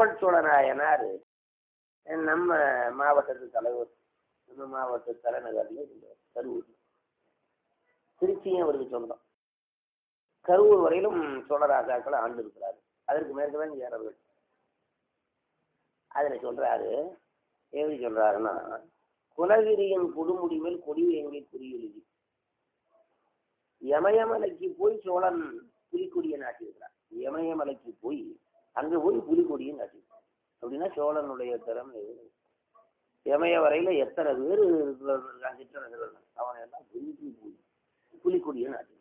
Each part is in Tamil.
புகழ்ச்சோழ நாயனார் நம்ம மாவட்டத்து தலைவர் நம்ம மாவட்ட தலைநகரில் இருந்தார் கரூர் திருச்சியும் அவருக்கு சொந்தம் கரூர் வரையிலும் சோழ ராஜாக்கள் ஆண்டு இருக்கிறாரு அதற்கு மேற்கு தான் ஏறவர்கள் அதில் சொல்றாரு எப்படி சொல்றாருன்னா குலகிரியின் கொடுமுடி மேல் கொடி வேங்கை குறியெழுதி யமயமலைக்கு போய் சோழன் புலிக்கொடியை நாட்டியிருக்கிறான் யமயமலைக்கு போய் அங்கே போய் புலிக்கொடியை நாட்டியிருக்கான் அப்படின்னா சோழனுடைய திறமை எவ்வளவு? இமய வரையில எத்தனை பேர் இருக்கிறான் சிற்றரசர்கள் அவனை எல்லாம் புலிக்கு போய் புலிக்கொடியை நாட்டியிருக்கான்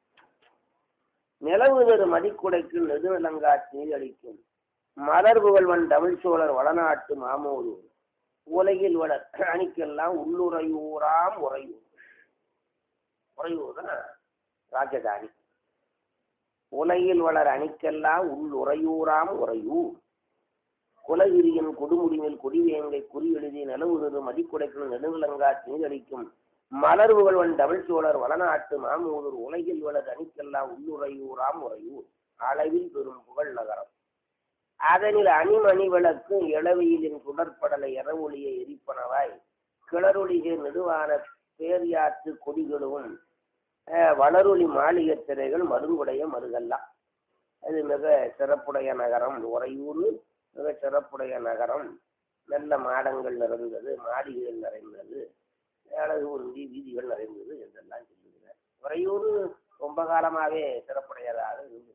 நிலவுதரு மதிக்குடைக்கு நெடுநிலங்காட்சி அளிக்கும் மலர் புகழ்வன் தமிழ் சோழர் வடநாட்டு மாமோது உலகில் வளர் அணிக்கெல்லாம் உள்ளுறையூராம் உறையூர் உறையூர் தான் ராஜதானி உலகில் வளர் அணிக்கெல்லாம் உள்ளுறையூராம் உறையூர் குலகிரியின் கொடுமுடிமேல் கொடிவேங்கை குறி எழுதி நிலவுதரு மதிக்குடைக்கும் நெடுநிலங்காட்சி நீரளிக்கும் மலர் புகழ்வன் தமிழ் சோழர் வளநாட்டு மாமூதூர் உலகில் வளர் அணிக்கெல்லாம் உள்ளுறையூராம் உறையூர் அளவில் பெரும் புகழ் நகரம் அதனில் அணிமணி விளக்கு இளவையிலின் சுடற்படலை இரவொளியை எரிப்பனவாய் கிளறொளிகை நெடுவான பேரியாற்று கொடிகளும் அஹ், வளரொளி மாளிகை திரைகள் மருங்குடைய மருகல்லாம் அது மிக சிறப்புடைய நகரம் உறையூர் மிக சிறப்புடைய நகரம் நல்ல மாடங்கள் நிறைந்தது மாளிகைகள் நிறைந்தது அழகு உருந்தி வீதிகள் நிறைந்தது என்றெல்லாம் சொல்லுகிறார் உறையூர் ரொம்ப காலமாகவே சிறப்புடையதாக இருந்தது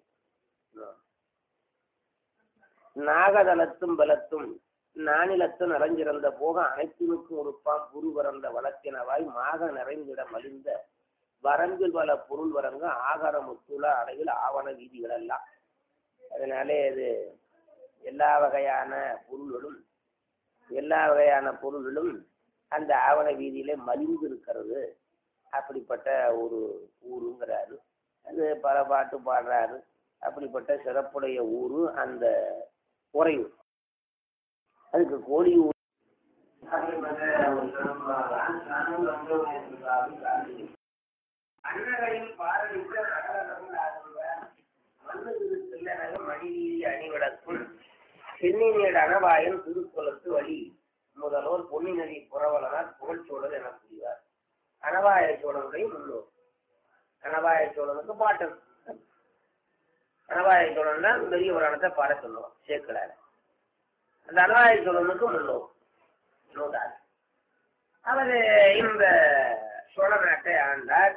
நாகதலத்தும் பலத்தும் நானிலத்து நிறைஞ்சிறந்த போக அனைத்தினுக்கும் உறுப்பாம் புரு பறந்த வளத்தினவாய் மாக நிறைந்திட மலிந்த வரம்பில் பல பொருள் வரங்க ஆகார முத்துள அடைவில் ஆவண வீதிகள் எல்லாம் அதனாலே இது எல்லா வகையான பொருள்களும் எல்லா வகையான பொருள்களும் அந்த ஆவண வீதியிலே மலிந்து இருக்கிறது அப்படிப்பட்ட ஒரு ஊருங்கிறாரு அது பல பாட்டு பாடுறாரு அப்படிப்பட்ட சிறப்புடைய ஊரு அந்த உறையூர் அதுக்கு கோழி ஊர் அன்னகையில் பாரதித்த நகரங்கள் ஆகுங்க மண்ணுக்கு மணிவீதி அணிவிடக்குள் சென்னினேடு அனவாயன் திருக்குளத்து வழி முதல்வர் பொன்னிநதி புறவலனார் புகழ்ச்சோழர் என கூறுவார் அனவாய சோழனுடைய முன்னோர் அனவாய சோழனுக்கு பாட்டன் அனவாய சோழன் தான் பெரிய புராணத்தை பாட சொல்லுவோம் சேர்க்கலாரு அந்த அனவாய சோழனுக்கு முன்னோர் நூதார் அவர் இந்த சோழ நாட்டை ஆண்டார்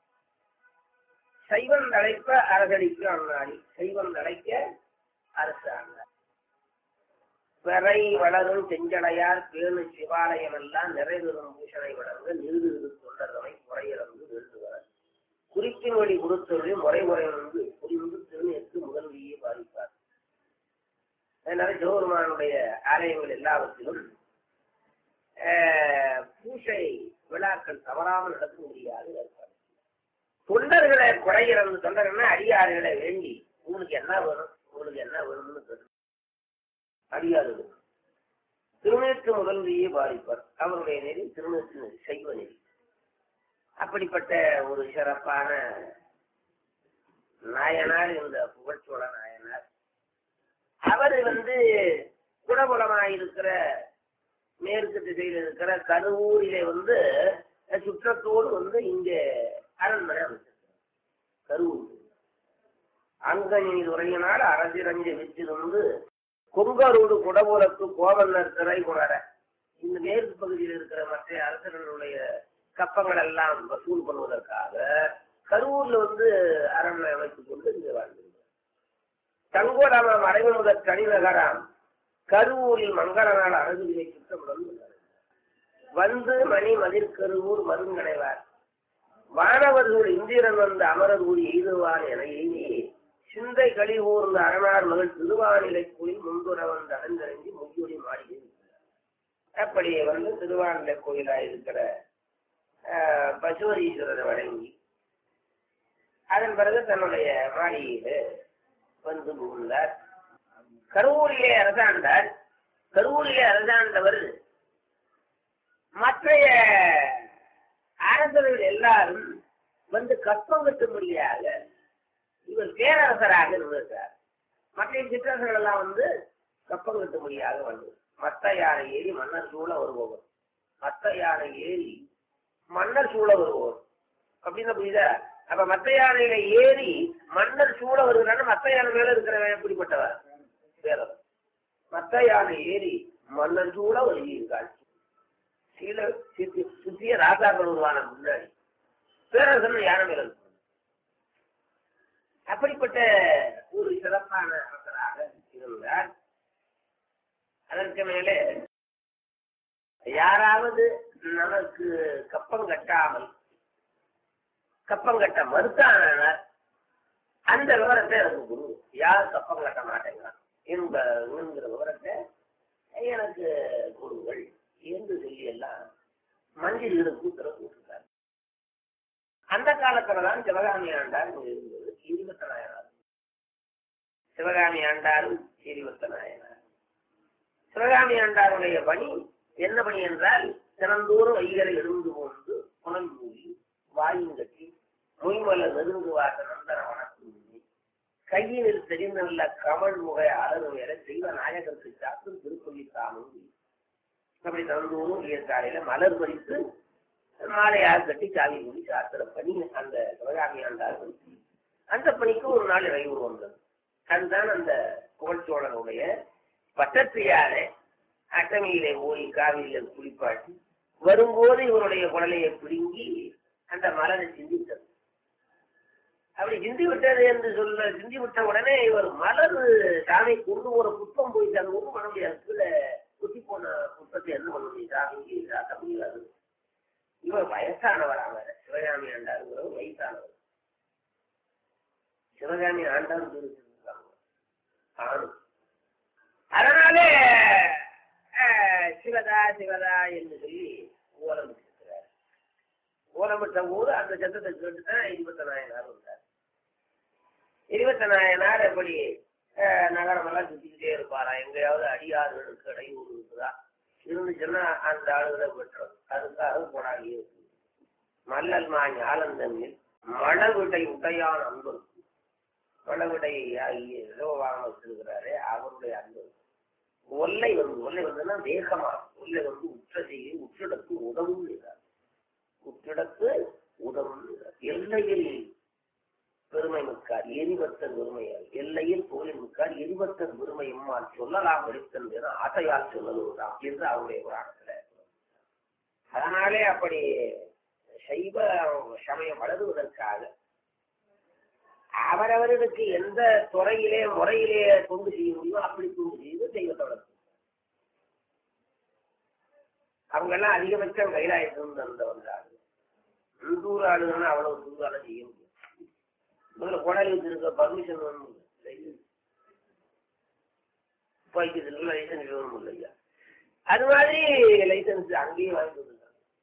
சைவம் தலைப்ப அரசடிக்கு அண்ணாடி சைவம் தலைக்க அரசு ஆண்டார் பிறை வளரும் செஞ்சடையார் பேணு சிவாலயம் எல்லாம் நிறைவேறும் பூஷணை வளர்ந்து நிறுது தொண்டர்களை குறையிறந்து நிறுத்துவர் குறிப்பின் வழி கொடுத்தொழி முறை முறை வந்து புரிந்து திருநெற்கு முதல்வியை பாதிப்பார் அதனால சிவபெருமானுடைய ஆலயங்கள் எல்லாவற்றிலும் ஆஹ், பூசை விழாக்கள் தவறாமல் நடக்க முடியாது இருப்பார் தொண்டர்களை குறையிறந்து தொண்டர்கள்னா அடியார்களை வேண்டி உங்களுக்கு என்ன வேணும் உங்களுக்கு என்ன வேணும்னு கேட்டு அடியார்கள் திருநேற்று முதல்வியை பாதிப்பார் அவருடைய நெறி திருநேற்று நெறி சைவ நெறி அப்படிப்பட்ட ஒரு சிறப்பான நாயனார் இந்த புகழ்ச்சோழ நாயனார் அவர் வந்து குடபுலமாயிருக்கிற மேற்கு திசையில் இருக்கிற கருவூரிலே வந்து சுற்றத்தோடு வந்து இங்கே அரண்மனை அமைச்சிருக்கிறார் கருவூர் அங்கனில் உரையினால் அரசிரஞ்ச விற்றிருந்து கொங்கரோடு குடபுலத்து கோவலர் திரை குணர இந்த மேற்கு பகுதியில் இருக்கிற மற்ற அரசர்களுடைய கப்பங்கள் எல்லாம் வசூல் பண்ணுவதற்காக கரூர்ல வந்து அரண்மனை அமைத்துக் கொண்டு இங்கே வாழ்ந்திருந்தார் தங்கோடாம மறைவு முதல் கனிநகராம் கருவூரில் மங்கள நாள் அழகுகளை சுத்தமுடன் வந்து மணி மதிர்கருவூர் மருங்கடைவார் வானவர்கள் இந்திரன் வந்து அமரர் ஊர் எய்துவார் என எய்தி சிந்தை களி ஊர்ந்த அரணார் மகள் திருவானிலை கோயில் முன்புற வந்து அடைந்தறிஞ்சி முகியொலி மாளிகை அப்படி வந்து திருவானிலை கோயிலா இருக்கிற ஆஹ், பசுவரீஸ்வரரை வணங்கி அதன் பிறகு தன்னுடைய மாளிகையில வந்து புகுந்தார் கருவூரிலே அரசாண்டார் கருவூரிலே அரசாண்டவர் மற்றைய அரசர்கள் எல்லாரும் வந்து கற்பம் கட்டும்படியாக இவர் பேரரசராக இருந்திருக்கிறார் மற்ற சிற்றரசர்கள் எல்லாம் வந்து கப்பம் கட்டும்படியாக வந்தது மத்த யானை ஏறி மன்னர் சூழ வருபவர் மத்த யானை ஏறி மன்னர் சூழ வருபவர் அப்படின்னு புரியுதா அப்ப மத்த யானையில ஏறி மன்னர் சூழ வருகிறான்னு மத்த யானை மேல இருக்கிறவன் எப்படிப்பட்டவன் வேற மத்த யானை ஏறி மன்னர் சூழ வருகிறாள் சீல சுத்தி சுத்திய ராஜாக்கள் உருவான முன்னாடி பேரரசன் யானை மேல இருக்கும் அப்படிப்பட்ட ஒரு சிறப்பான அரசராக இருந்தார் அதற்கு மேலே யாராவது நமக்கு கப்பம் கட்டாமல் கப்பம் கட்ட மறுத்தான அந்த விவரத்தை எனக்கு குரு யார் கப்பம் கட்ட மாட்டேங்கிறான் என்ப என்கிற விவரத்தை எனக்கு குருங்கள் என்று சொல்லி எல்லாம் மஞ்சளுக்கு உத்தரவு போட்டிருக்காரு அந்த காலத்துலதான் சிவகாமி ஆண்டார் இங்க இருந்தது இருபத்தி நாயனார் சிவகாமி ஆண்டாரும் இருபத்தி நாயனார் சிவகாமி ஆண்டாருடைய பணி என்ன பணி என்றால் தினந்தோறும் வைகரை எழுந்து கொண்டு புனல் மூடி வாயுங்கட்டி மொய்மல நெருங்கு வாச நந்தன வணக்கம் கையினில் தெரிந்துள்ள கமல் முகை அலறு வேற தெய்வ நாயகருக்கு சாத்து திருப்பள்ளி தாமும் அப்படி தினந்தோறும் வியற்காலையில மலர் பறித்து மாலையாக கட்டி சாவி மூடி சாத்திர பணி அந்த சிவகாமி ஆண்டார் பணி அந்த பணிக்கு ஒரு நாள் இறைவு வந்தது அதுதான் அந்த புகழ்ச்சோழனுடைய பட்டத்தியாலே அட்டமையிலே போய் காவிரியில குளிப்பாட்டி வரும்போது இவருடைய குடலையை பிடுங்கி அந்த மலரை சிந்தித்தது அப்படி சிந்தி விட்டது என்று சொல்ல சிந்தி விட்ட உடனே இவர் மலர் சாமி கொண்டு ஒரு புத்தம் போய் அது ஒன்றும் பண்ண முடியாது கீழே குத்தி போன புத்தத்தை என்ன பண்ண முடியும் சாமிக்கு காட்ட முடியாது இவர் வயசானவர் அவர் சிவகாமி ஆண்டாருங்கிறவர் வயசானவர் சிவகாமி ஆண்டார் இருக்காங்க ஆணு அதனாலே அஹ், சிவதா சிவதா என்று சொல்லி ஓலமிட்டிருக்கிறார் ஓலமிட்ட போது அந்த சத்தத்தை கேட்டுதான் இருபத்தி நாயனார் வந்தார் இருபத்தி நாயனார் எப்படி அஹ், நகரமெல்லாம் சுத்திக்கிட்டே இருப்பாரா எங்கேயாவது அடியாறுகளுக்கு இடையூறு இருக்குதா இருந்துச்சுன்னா அந்த ஆளுகளை பெற்றோம் அதுக்காக போராடி இருக்கு மல்லல் மா ஞாலந்தன்னில் மழவிடை உடையான் அன்பு மழவிடை ஆகிய இலவாக வச்சிருக்கிறாரே அவருடைய அன்பு ஒல்லை வந்து ஒல்லை வந்துன்னா வேகமா ஒல்லை வந்து உற்ற செய்தி உற்றிடத்து உதவும் செய்தார் உற்றிடத்து உதவும் செய்தார் எல்லையில் பெருமை மிக்கார் எரிவத்தர் பெருமையால் எல்லையில் புகழின் மிக்கார் எரிவத்தர் பெருமை எம்மால் சொல்லலாம் எடுத்தன் என ஆசையால் சொல்லலாம் என்று அவருடைய புராணத்துல அதனாலே அப்படி சைவ சமயம் வளருவதற்காக அவரவர்களுக்கு எந்த துறையிலே முறையிலே தொண்டு செய்ய முடியுமோ அப்படி தொண்டு செய்து தெய்வத்தை வளர்க்கும் அவங்க எல்லாம் அதிகபட்சம் கைலாயத்திலிருந்து அந்த வந்தாங்க தூர ஆளுங்கன்னா அவ்வளவு தூரால செய்ய முடியும் முதல்ல கொடாலி வச்சிருக்க பர்மிஷன் வேணும் துப்பாக்கியத்துல லைசன்ஸ் வேணும் இல்லையா அது மாதிரி லைசன்ஸ் அங்கேயும் வாங்கி கொடுத்தாங்க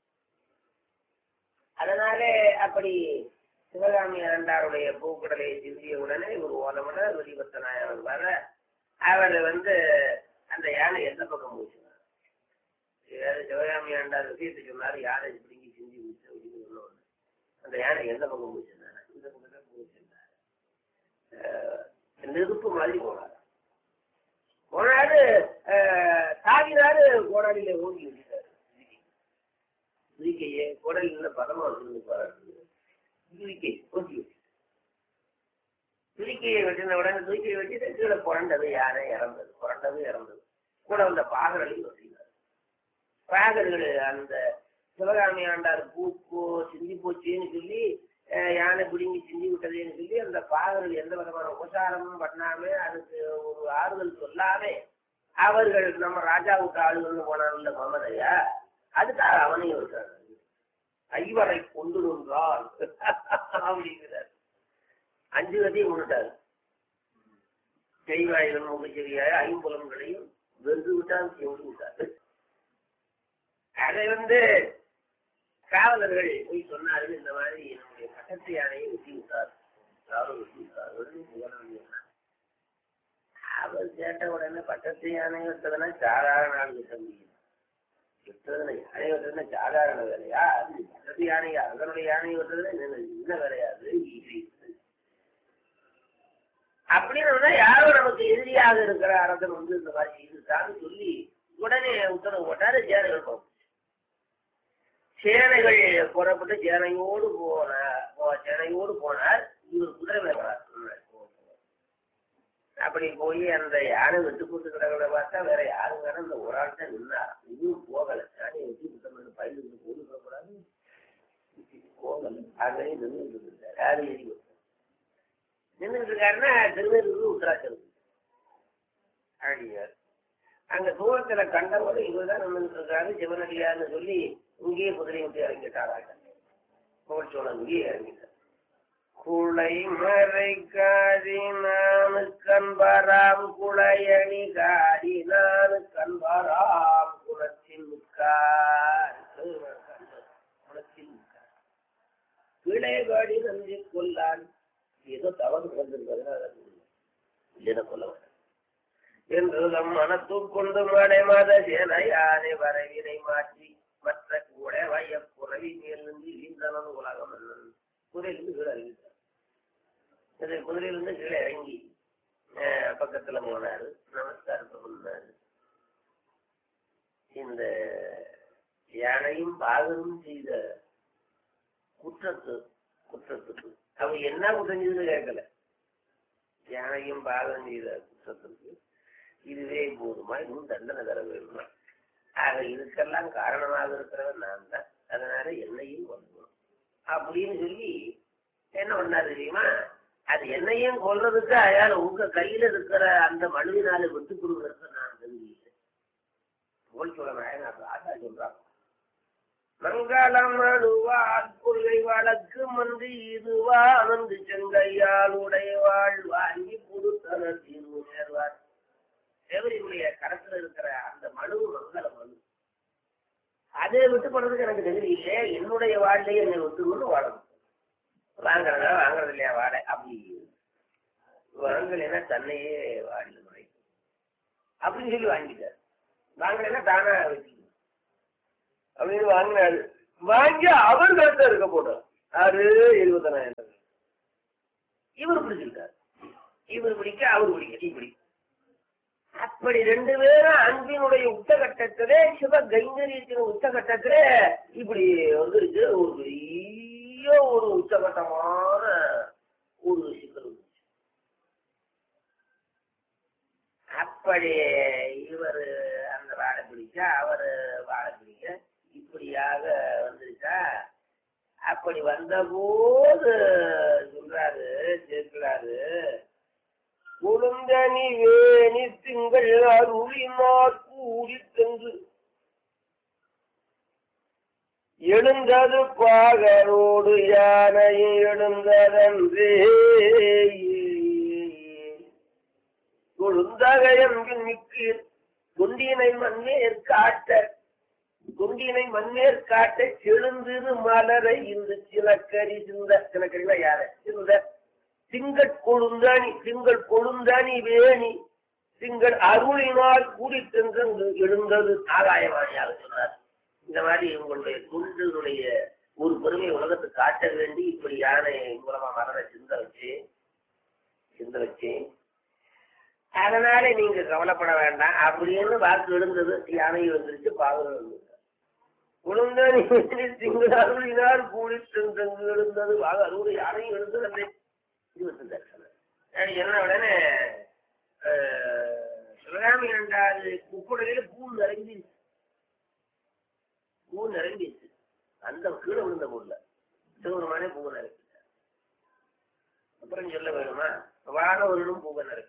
அதனாலே அப்படி சிவகாமி ஆண்டாருடைய பூக்கடலை சிந்திய உடனே ஒரு ஓலமட வெளிபத்த நாயகன் வர அவர் வந்து அந்த யானை எந்த பக்கம் போச்சுனார் சிவகாமி ஆண்டார் விஷயத்தை சொன்னார் யானை பிடிங்கி சிந்தி போச்சு அப்படின்னு சொன்ன அந்த யானை எந்த பக்கம் போச்சுனார் இந்த பக்கம் தான் போச்சுனார் நெருப்பு மாதிரி போனார் போனாரு அஹ், தாவினாரு கோடாலியில ஓங்கி விட்டாரு துதிக்கையே கோடாலியில பதமா வச்சிருந்து பாரு துதிக்கை ஓங்கி விட்டு துதிக்கையை வெட்டின உடனே துதிக்கையை வெட்டிட்டு கீழே புரண்டது யானை இறந்தது புரண்டது இறந்தது கூட வந்த பாகர்களையும் வெட்டினார் பாகர்கள் அந்த சிவகாமி ஆண்டார் பூக்கோ சிந்தி போச்சுன்னு சொல்லி அஹ், யானை பிடுங்கி சிந்தி விட்டதுன்னு சொல்லி அந்த பாகர்கள் எந்த விதமான உபசாரமும் பண்ணாம அதுக்கு ஒரு ஆறுதல் சொல்லாம அவர்கள் நம்ம ராஜா விட்ட ஆளுகள்னு போனாங்கல்ல மமதையா அதுக்காக அவனையும் விட்டாங்க ஐவரை கொண்டு நின்றால் அப்படிங்கிறார் அஞ்சு கதையும் கொண்டுட்டார் செய்வாயிலும் முகச்செவியாய ஐம்புலன்களையும் வென்று விட்டால் சென்று விட்டார் அதை வந்து காவலர்கள் போய் சொன்னார்கள் இந்த மாதிரி என்னுடைய பக்கத்து யானையை வெட்டி விட்டார் அவரும் வெட்டி விட்டார் வெட்டி புகழ் சொன்னார் அவர் கேட்ட உடனே பக்கத்து யானை வெட்டதுன்னா சாதாரண ஆள் வெட்ட முடியும் வெட்டுறதுல யானை வெட்டுறதுன்னா சாதாரண வேலையா அது பக்கத்து யானையா அதனுடைய யானையை வெட்டுறதுல என்ன என்ன வேலையா அது ஈஸி அப்படின்னு யாரோ நமக்கு எதிரியாக இருக்கிற அரசன் வந்து இந்த மாதிரி செய்துட்டான்னு சொல்லி உடனே உத்தரவு போட்டாரு சேனைகள் போகும் சேனைகள் புறப்பட்டு சேனையோடு போனார் போ- சேனையோடு போனார் இவர் குதிரை மேல வரார். அப்படி போய் அந்த யானை விட்டு போட்டு கிடக்கிறத பார்த்தா வேற யாரும் வேணும் அந்த ஒரு ஆள் தான் நின்னார் இதுவும் போகல யானையை வச்சு விட்டு பயிலுக்கு போட்டு கூடாது போகல அங்கே நின்றுட்டு இருந்தார் யாரு எரி நின்றுட்டு இருக்காருன்னா திருநெல்வேலி உத்தராச்சலம் அடியார் அங்க தூரத்துல கண்டவங்க இவர்தான் நின்றுட்டு இருக்காரு சிவனடியார்னு சொல்லி இங்கேயே குதிரை விட்டு இறங்கிட்டாராங்க கோச்சோளம் இங்கேயே இறங்கிட்டார் குளை மறை காரி நானு கண்பராம் குளையணி காரி நானு கண்பராம் குளத்தில் முக்கார் குளத்தில் முக்கார் கிளை காடி நன்றி கொல்லான் ஏதோ தவறு வந்திருக்கிறது இல்லைன்னா கொல்ல வேண்டாம் என்று நம் மனத்துக்கொண்டு மடை மத சேனையானை வரவினை மாற்றி மற்ற கூட வைய குறவி மேல் நின்று இழிந்தவன் உலகம் என்னன் குதிரையிலிருந்து கீழே இறங்கிட்டார் இது குதிரையிலிருந்து கீழே இறங்கி அஹ், பக்கத்துல போனாரு நமஸ்காரத்தை பண்ணாரு இந்த யானையும் பாகனும் செய்த குற்றத்து குற்றத்துக்கு அவங்க என்ன குற்றம் செய்துன்னு கேட்கல யானையும் பாகம் செய்த குற்றத்திற்கு இதுவே போதுமா இன்னும் தண்டனை தர வேணுமா ஆக இதுக்கெல்லாம் காரணமாக இருக்கிறவன் நான் தான் அதனால என்னையும் கொல்லணும் அப்படின்னு சொல்லி என்ன பண்ணாரு தெரியுமா அது என்னையும் கொல்றதுக்கு அயால உங்க கையில இருக்கிற அந்த மனுவினால விட்டு கொடுக்கறதுக்கு நான் தெரிவிக்கிறேன் போல் சொல்ல நாயனார் ராஜா சொல்றாங்க மங்களம் அழுவாள் கொள்கை வழக்கு மன்றி இதுவா அனந்து செங்கையால் உடையவாள் வாங்கி புதுத்தன தீர்வு நேர்வார் தேவரியுடைய கரத்துல இருக்கிற அந்த மனு மங்கள மனு அதை விட்டு போறதுக்கு எனக்கு தகுதி இல்லை என்னுடைய வாழ்லையே என்னை விட்டு கொண்டு வாழணும் வாங்குறதா வாங்குறது இல்லையா வாடை அப்படி வாங்கலைன்னா தன்னையே வாடில நுழைக்கும் அப்படின்னு சொல்லி வாங்கிட்டார் வாங்கலைன்னா தானா வச்சுக்கணும் அப்படின்னு வாங்கினாரு வாங்கி அவர் கருத்து இருக்க போட்டார் ஆறு இருபத்தனாயிரம் இவர் பிடிச்சிருக்காரு இவர் பிடிக்க அவர் பிடிக்க இப்படி அப்படி ரெண்டு பேரும் அன்பினுடைய உச்சகட்டத்திலே சிவ கைங்கரியத்தின் உச்சகட்டத்திலே இப்படி வந்துருச்சு ஒரு பெரிய ஒரு உச்சகட்டமான ஒரு சிக்கல் வந்துச்சு. அப்படி இவர் அந்த வாழை பிடிக்க அவர் வாழை பிடிக்க இப்படியாக வந்துருச்சா அப்படி வந்தபோது சொல்றாரு சேர்க்கிறாரு குழுந்தனி வேணி திங்கள் அருளினார் கூடி சென்று எழுந்தது பாகரோடு யானையை எழுந்ததன்றே கொழுந்தகையம்பின் மிக்கு குண்டினை மண்ணேற் காட்ட குண்டினை மண்ணேற் காட்ட செழுந்திரு மலரை இந்த சிலக்கரி சிந்த சிலக்கரினா யாரு சிந்த திங்கள் கொழுந்தானி திங்கள் கொழுந்தானி வேணி திங்கள் அருளினால் கூடி சென்று எழுந்தது ஆகாயவாணியாக சொன்னார் இந்த மாதிரி உங்களுடைய குண்டுடைய ஒரு பெருமை உலகத்துக்கு காட்ட வேண்டி இப்படி யானை மூலமா மலரை சிந்த வச்சு சிந்த வச்சு அதனால நீங்க கவலைப்பட வேண்டாம் அப்படின்னு வாக்கு எழுந்தது யானை வந்துருச்சு பாவம் வந்தது குழுந்தானி திங்கள் அருளினால் கூடி சென்று எழுந்தது வாக அறுபது யானையும் எழுந்தது அந்த இருபத்தி தரிசனம் அது என்ன உடனே அஹ், சிவகாமி ரெண்டாவது குப்புடையில பூ நிறைஞ்சிருச்சு பூ நிறைஞ்சிருச்சு அந்த கீழே விழுந்த பொருள சிவருமானே பூ நிறைஞ்சிட்டார் அப்புறம் சொல்ல வேணுமா வானவர்களும் பூவை நிறைக்கிறார்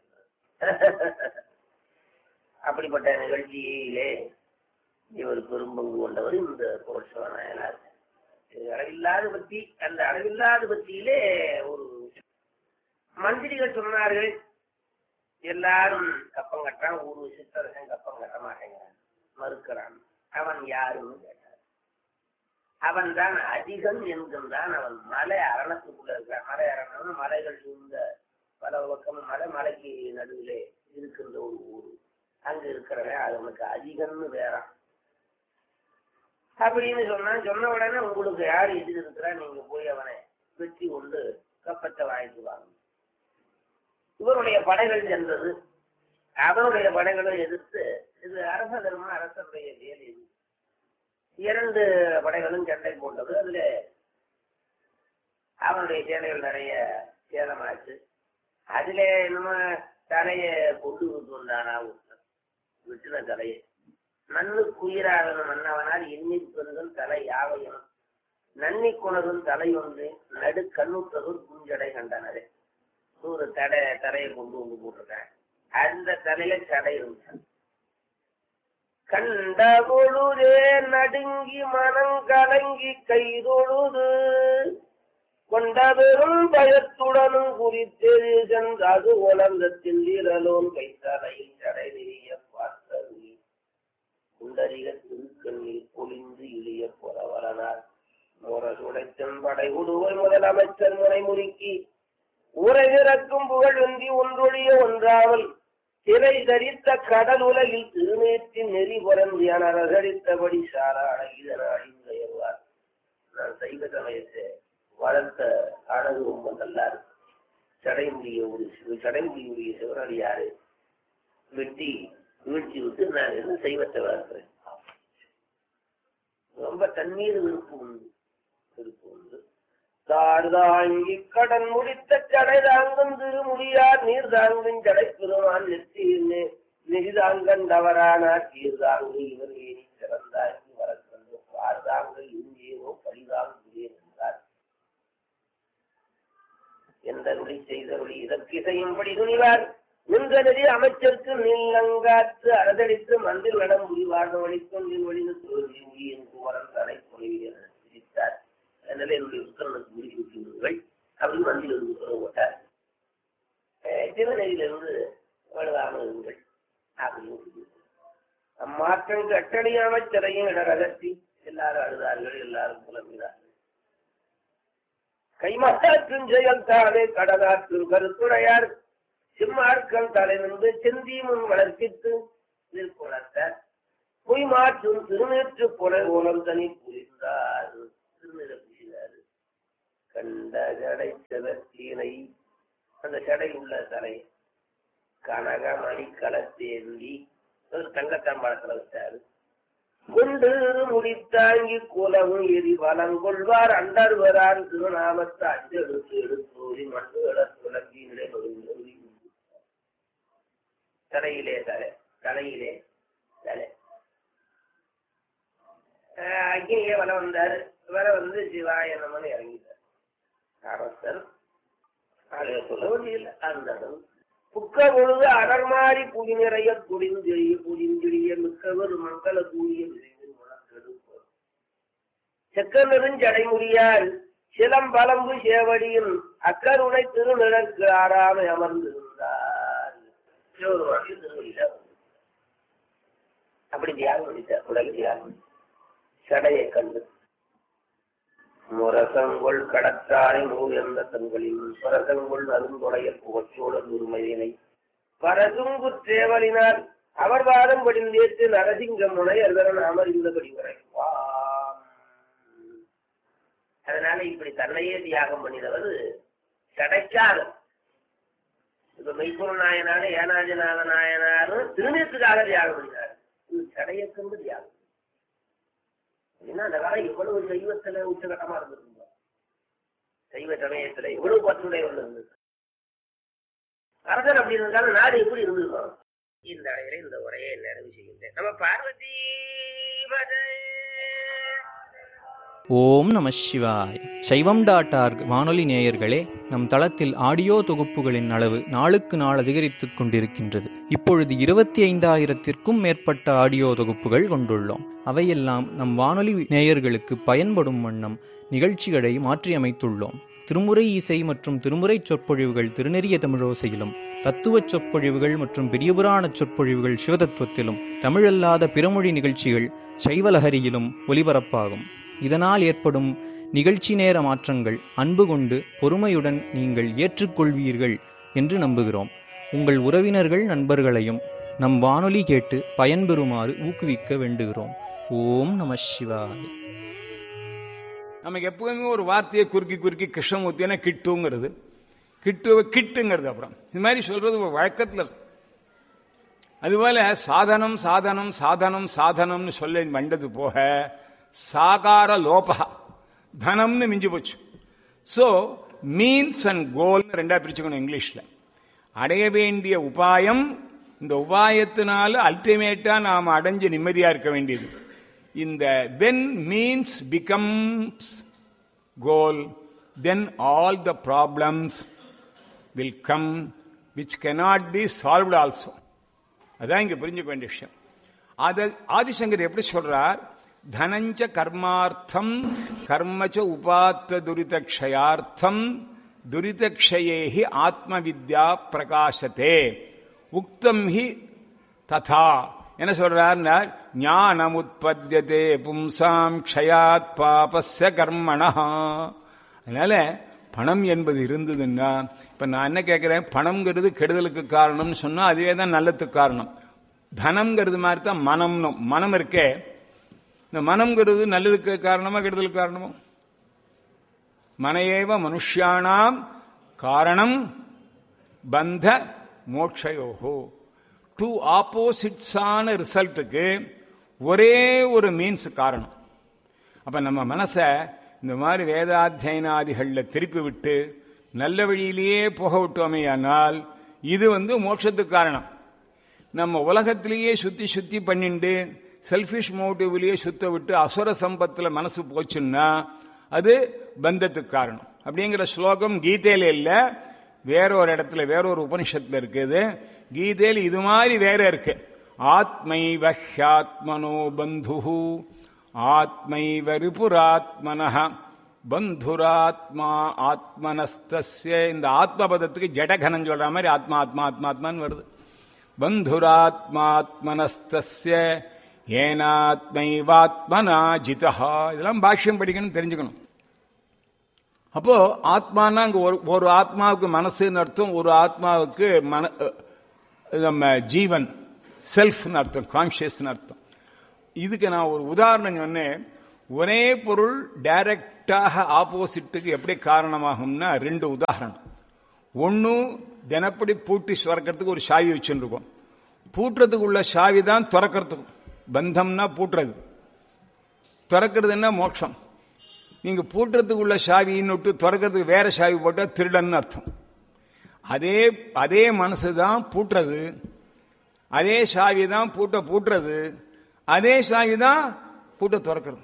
அப்படிப்பட்ட நிகழ்ச்சியிலே இவர் பெரும்பங்கு கொண்டவர் இந்த புரோட்சவ நாயனார் இது அளவில்லாத பத்தி அந்த அளவில்லாத பத்தியிலே ஒரு மந்திரிகள் சொன்னார்கள் எல்லாரும் கப்பம் கட்டுறான் ஒரு சித்தரசன் கப்பம் கட்ட மாட்டேங்கிறான் மறுக்கிறான் அவன் யாருன்னு கேட்டார் அவன் தான் அதிகம் என்கின்றான் அவன் மலை அரணத்துக்குள்ள இருக்கிறான் மலை அரணம் மலைகள் சூழ்ந்த பல பக்கமும் மலை மலைக்கு நடுவிலே இருக்கின்ற ஒரு ஊர் அங்க இருக்கிறவன் அவனுக்கு அதிகம்னு வேறான் அப்படின்னு சொன்னான் சொன்ன உடனே உங்களுக்கு யார் எதிர் இருக்கிறா நீங்க போய் அவனை வெற்றி கொண்டு கப்பத்தை வாங்கிட்டு வாங்க இவருடைய படைகள் சென்றது அவருடைய படைகளும் எதிர்த்து இது அரச தர்மம் அரசருடைய வேலை இது இரண்டு படைகளும் சண்டை போட்டது அதுல அவனுடைய சேனைகள் நிறைய சேதமாச்சு அதுல நம்ம தலைய கொண்டு விட்டு வந்தானா ஒருத்தன். விட்டுன தலையை மண்ணு குயிராகன மன்னவனால் எண்ணி பெண்கள் தலை யாவையும் நன்னி குணரும் தலை ஒன்று நடு கண்ணுத்தரும் குஞ்சடை கண்டனரே ஒரு தடை தலையை கொண்டு வந்து போட்டிருக்கேன் அந்த தலையில தடை இருந்துச்சு கண்ட பொழுதே நடுங்கி மனம் கலங்கி கைதொழுது கொண்ட பெரும் பயத்துடனும் குறித்தெழு சென்றது உலர்ந்த தில்லிரலோன் கைத்தலையில் தடை நெறிய பார்த்தருளி குண்டரிக திருக்கண்ணில் பொழிந்து இழிய புறவரனார் முரசுடைத்தன் படை உடுவை முதலமைச்சர் முறை முறுக்கி ஊரை இறக்கும் புகழ் வெந்தி ஒன்றொழிய ஒன்றாமல் திரை தரித்த கடல் உலகில் திருநேற்றி நெறி புறந்து என ரகடித்தபடி சாராட இதனாடின் பெயர்வார் நான் சைவ சமயத்தை வளர்த்த அழகு ரொம்ப நல்லா இருக்கு சடைமுடிய ஒரு சிவ- சடைமுடியுடைய சிவனடியாரு வெட்டி வீழ்ச்சி விட்டு நான் என்ன சைவத்தை வளர்க்கிறேன் ரொம்ப தண்ணீர் விருப்பம் உண்டு விருப்பம் உண்டு தார் தாங்கி கடன் முடித்த கடை தாங்கும் திருமுடியார் நீர் தாங்கும் ஜடை பெருமான் நெற்றியின்னு நிதி தாங்கண்டவரானார் தீர் தாங்கு இவர் ஏறி சிறந்தாங்கி வரக்கண்டு பார் தாங்க இங்கேயோ பழிதாங்குகிறேன் என்றார் எந்த நொடி செய்தருளி இதற்கு இசையும்படி துணிவார் நின்றனதி அமைச்சருக்கு நீலங்காற்று அரதடித்து மந்தில் நடம் முடிவாக வழிக்கொண்டின் வழிந்து தோல்வி முடியின் குமரன் தலை பொழிவியர் சிரித்தார் அதனால என்னுடைய உத்தரவுக்கு முடிவு விட்டுவிடுங்கள் அப்படின்னு மந்தில் இருந்து உத்தரவு போட்டார் அஹ் திருநெல்லியிலிருந்து வலுவாமல் இருங்கள் அப்படின்னு சொல்லிவிட்டார். அம்மாற்றம் கட்டளை அமைச்சரையும் இடரகத்தி எல்லாரும் அழுதார்கள் எல்லாரும் புலம்பினார்கள் கைமாற்றும் செயல் தானே கடலாற்றும் கருத்துடையார் சிம்மார்கள் தலை நின்று செந்தீமுன் வளர்ப்பித்து திருக்குளத்த பொய் மாற்றும் திருநேற்று புலை ஓலம் தனி புரிந்தார் திருநில புரிந்தார் கண்ட ஜடை செவத்தீனை அந்த ஜடை உள்ள தலை கனகமணி களத்தேந்தி ஒரு தங்கத்தம்பழத்தில் வச்சாரு கொண்டு முடித்தாங்கி குலவும் எரி வளங்கொள்வார் அண்டர்வரான் திருநாமத்தை அஞ்செடுத்து எடுத்தோரி மண்டுகள துலங்கி நிலைபடுகிறது தலையிலே தலை தலையிலே தலை ஆஹ் அக்னியே வர வந்தாரு வர வந்து சிவாய நமன்னு இறங்கிட்டார் அரசர் அதை சொல்ல வேண்டியதில்லை அந்த அளவு. புக்க பொழுது அடர்மாறி புலி நிறைய குடிந்திரிய புலிந்திரிய மிக்கவர் மங்கள கூடிய விரைவில் முழக்கெடுப்பர் செக்க நெருஞ்சடைமுடியால் சிலம்பலம்பு சேவடியும் அக்கருணை திருநிழற்கு ஆறாமை அமர்ந்திருந்தார் சிவபெருமானுடைய திருவடியில அப்படி தியாகம் பண்ணிட்டார் உலக தியாகம் சடையை கண்டு முரசங்கொள் கடற்றாரை மூயர்ந்த தங்களில் பரசங்கொள் அருந்துடைய புகச்சோட உரிமையினை பரசுங்கு தேவலினால் அவர் வாதம் படிந்தேற்று நரசிங்க முனை அதன் அமர்ந்தபடி உரைப்பாம் அதனால இப்படி தன்னையே தியாகம் பண்ணினவர் சடைச்சார் இப்ப மெய்ப்பொருள் நாயனாரு ஏனாஜநாத நாயனாரும் திருநீத்துக்காக தியாகம் பண்ணினார் இது சடையை கொண்டு தியாகம் ஏன்னா அந்த காலம் எவ்வளவு சைவத்துல உச்சகட்டமா இருந்திருந்தோம் சைவ சமயத்துல எவ்வளவு பற்றுடையவர்கள் இருந்தது அரசர் அப்படி இருந்தாலும் நாடு எப்படி இருந்திருக்கும் இந்த அடையில இந்த உரையை நிறைவு செய்கின்றேன் நம்ம பார்வதி பதே. ஓம் நம சிவாய் சைவம் டாட் ஆர்க் வானொலி நேயர்களே நம் தளத்தில் ஆடியோ தொகுப்புகளின் அளவு நாளுக்கு நாள் அதிகரித்துக் கொண்டிருக்கின்றது இப்பொழுது இருபத்தி ஐந்தாயிரத்திற்கும் மேற்பட்ட ஆடியோ தொகுப்புகள் கொண்டுள்ளோம் அவையெல்லாம் நம் வானொலி நேயர்களுக்கு பயன்படும் வண்ணம் நிகழ்ச்சிகளை மாற்றியமைத்துள்ளோம் திருமுறை இசை மற்றும் திருமுறை சொற்பொழிவுகள் திருநெறிய தமிழோசையிலும் தத்துவச் சொற்பொழிவுகள் மற்றும் பெரியபுராணச் சொற்பொழிவுகள் சிவதத்துவத்திலும் தமிழல்லாத பிறமொழி நிகழ்ச்சிகள் சைவலஹரியிலும் ஒலிபரப்பாகும் இதனால் ஏற்படும் நிகழ்ச்சி நேர மாற்றங்கள் அன்பு கொண்டு பொறுமையுடன் நீங்கள் ஏற்றுக்கொள்வீர்கள் என்று நம்புகிறோம் உங்கள் உறவினர்கள் நண்பர்களையும் நம் வானொலி கேட்டு பயன்பெறுமாறு ஊக்குவிக்க வேண்டுகிறோம் ஓம் நம சிவாய நமக்கு எப்பவுமே ஒரு வார்த்தையை குறுக்கி குறுக்கி கிருஷ்ணமூர்த்தினா கிட்டுங்கிறது கிட்டு கிட்டுங்கிறது அப்புறம் இது மாதிரி சொல்றது ஒரு வழக்கத்தில் இருக்கு. அதுபோல சாதனம் சாதனம் சாதனம் சாதனம்னு சொல்ல வந்தது போக சாகார லோபா தனம்னு மிஞ்சி போச்சு ஸோ மீன்ஸ் அண்ட் கோல்னு ரெண்டா பிரிச்சுக்கணும் இங்கிலீஷ்ல அடைய வேண்டிய உபாயம் இந்த உபாயத்தினால அல்டிமேட்டா நாம் அடைஞ்சு நிம்மதியா இருக்க வேண்டியது இந்த when means becomes goal then all the problems will come which cannot be solved also அதான் இங்க புரிஞ்சுக்க வேண்டிய விஷயம் அத ஆதிசங்கர் எப்படி சொல்றார் தனஞ்ச கர்மார்த்தம் கர்மச்ச உபாத்த துரிதக்ஷயார்த்தம் துரிதக்ஷயேஹி ஆத்ம வித்யா பிரகாசத்தே உக்தம் ஹி ததா என்ன சொல்றார் ஞானம் உற்பத்தியதே பும்சாம் க்ஷயாத் பாபஸ்ய கர்மணா அதனால பணம் என்பது இருந்ததுன்னா இப்ப நான் என்ன கேட்கிறேன் பணம்ங்கிறது கெடுதலுக்கு காரணம்னு சொன்னா அதுவே தான் நல்லதுக்கு காரணம் தனம்ங்கிறது மாதிரி தான் மனம்னு மனம் இருக்கே இந்த மனம்ங்கிறது நல்லதுக்கு காரணமா கெடுதலுக்கு காரணமோ மனையேவ மனுஷியானாம் காரணம் பந்த மோட்சயோகோ டூ ஆப்போசிட்ஸான ரிசல்ட்டுக்கு ஒரே ஒரு மீன்ஸ் காரணம் அப்ப நம்ம மனசை இந்த மாதிரி வேதாத்தியனாதிகளில் திருப்பி விட்டு நல்ல வழியிலேயே போக விட்டோமேயானால் இது வந்து மோட்சத்துக்கு காரணம் நம்ம உலகத்திலேயே சுத்தி சுத்தி பண்ணிண்டு செல்ஃபிஷ் மோட்டிவ்லயே சுத்த விட்டு அசுர சம்பத்துல மனசு போச்சுன்னா அது பந்தத்துக்கு காரணம் அப்படிங்கிற ஸ்லோகம் கீதையில இல்ல வேற ஒரு இடத்துல வேற ஒரு உபனிஷத்துல இருக்குது கீதையில இது மாதிரி வேற இருக்கு ஆத்மைவ ஹியாத்மனோ பந்து ஆத்மைவ ரிபுராத்மன பந்துராத்மா ஆத்மனஸ்தஸ்ய இந்த ஆத்ம பதத்துக்கு ஜடகனம் சொல்ற மாதிரி ஆத்மா ஆத்மா ஆத்மா ஆத்மான்னு வருது பந்துராத்மாத்மனஸ்தஸ்ய ஏனாத்மைவாத்மனா ஜிதா இதெல்லாம் பாஷ்யம் படிக்கணும் தெரிஞ்சுக்கணும் அப்போ ஆத்மானா அங்க ஒரு ஒரு ஆத்மாவுக்கு மனசுன்னு அர்த்தம் ஒரு ஆத்மாவுக்கு மன அஹ், நம்ம ஜீவன் செல்ஃப்னு அர்த்தம் கான்சியஸ்னு அர்த்தம் இதுக்கு நான் ஒரு உதாரணம் சொன்னேன் ஒரே பொருள் டைரக்டாக ஆப்போசிட்டுக்கு எப்படி காரணமாகும்னா ரெண்டு உதாரணம் ஒன்று தினப்படி பூட்டி சுரக்கிறதுக்கு ஒரு சாவி வச்சுருக்கோம் பூட்டுறதுக்கு உள்ள சாவி தான் திறக்கிறதுக்கு பந்தம்னா பூட்டுறது திறக்கிறதுன்னா மோட்சம் நீங்க பூட்டுறதுக்கு உள்ள சாவின்னு விட்டு திறக்கிறதுக்கு வேற சாவி போட்டால் திருடன்னு அர்த்தம் அதே அதே மனசு தான் பூட்டுறது அதே சாவி தான் பூட்ட பூட்டுறது அதே சாவி தான் பூட்ட திறக்கிறது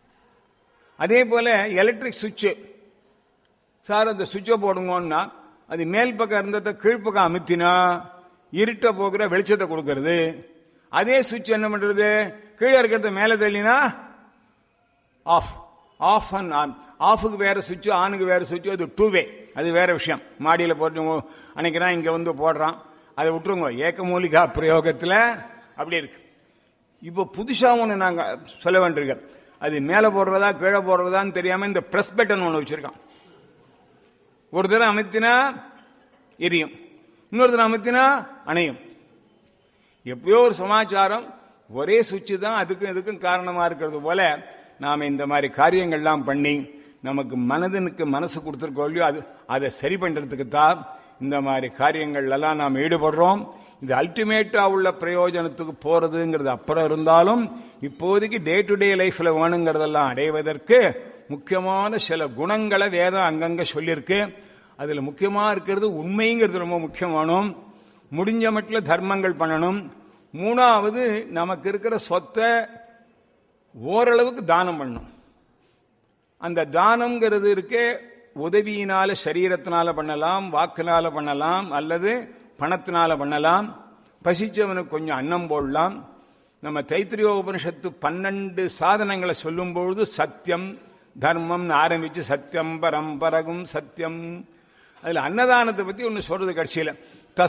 அதே போல எலக்ட்ரிக் சுவிட்சு சார் அந்த சுவிட்சை போடுங்கன்னா அது மேல் பக்கம் இருந்ததை கீழ்ப்பக்கம் அமுத்தினா இருட்ட போகிற வெளிச்சத்தை கொடுக்கறது அதே சுவிட்ச் என்ன பண்றது கீழே இருக்கிறத மேலே தள்ளினா ஆஃப் ஆஃப் அண்ட் ஆன் ஆஃபுக்கு வேற சுவிட்ச் ஆனுக்கு வேற சுவிட்ச் அது டூ வே அது வேற விஷயம் மாடியில் போட்டு அன்னைக்குறான் இங்கே வந்து போடுறான் அதை விட்டுருங்க ஏக்கமூலிகா பிரயோகத்தில் அப்படி இருக்கு இப்போ புதுசா ஒன்று நாங்கள் சொல்ல வேண்டியிருக்கோம் அது மேலே போடுறதா கீழே போடுறதான்னு தெரியாம இந்த பிரஸ் பட்டன் ஒன்று வச்சிருக்கான் ஒரு தடவை அமைத்தினா எரியும் இன்னொரு தடவை அமைத்தினா அணையும் எப்பயோ ஒரு சமாச்சாரம் ஒரே சுவிட்சு தான் அதுக்கும் இதுக்கும் காரணமா இருக்கிறது போல நாம இந்த மாதிரி காரியங்கள்லாம் பண்ணி நமக்கு மனதனுக்கு மனசு கொடுத்துருக்கோம் இல்லையோ அது அதை சரி பண்றதுக்கு தான் இந்த மாதிரி காரியங்கள் எல்லாம் நாம் ஈடுபடுறோம் இது அல்டிமேட்டா உள்ள பிரயோஜனத்துக்கு போறதுங்கிறது அப்புறம் இருந்தாலும் இப்போதைக்கு டே டு டே லைஃப்ல வேணுங்கிறதெல்லாம் அடைவதற்கு முக்கியமான சில குணங்களை வேதம் அங்கங்க சொல்லியிருக்கு அதுல முக்கியமா இருக்கிறது உண்மைங்கிறது ரொம்ப முக்கியமானும் முடிஞ்ச மட்டில் தர்மங்கள் பண்ணணும் மூணாவது நமக்கு இருக்கிற சொத்தை ஓரளவுக்கு தானம் பண்ணணும் அந்த தானம்ங்கிறது இருக்கே உதவியினால சரீரத்தினால பண்ணலாம் வாக்குனால பண்ணலாம் அல்லது பணத்தினால பண்ணலாம் பசிச்சவனுக்கு கொஞ்சம் அன்னம் போடலாம் நம்ம தைத்திரிய உபனிஷத்து பன்னெண்டு சாதனங்களை சொல்லும்பொழுது சத்தியம் தர்மம்னு ஆரம்பிச்சு சத்தியம் பரம்பரகும் சத்தியம் அதுல அன்னதானத்தை பத்தி ஒன்று சொல்றது கடைசியில்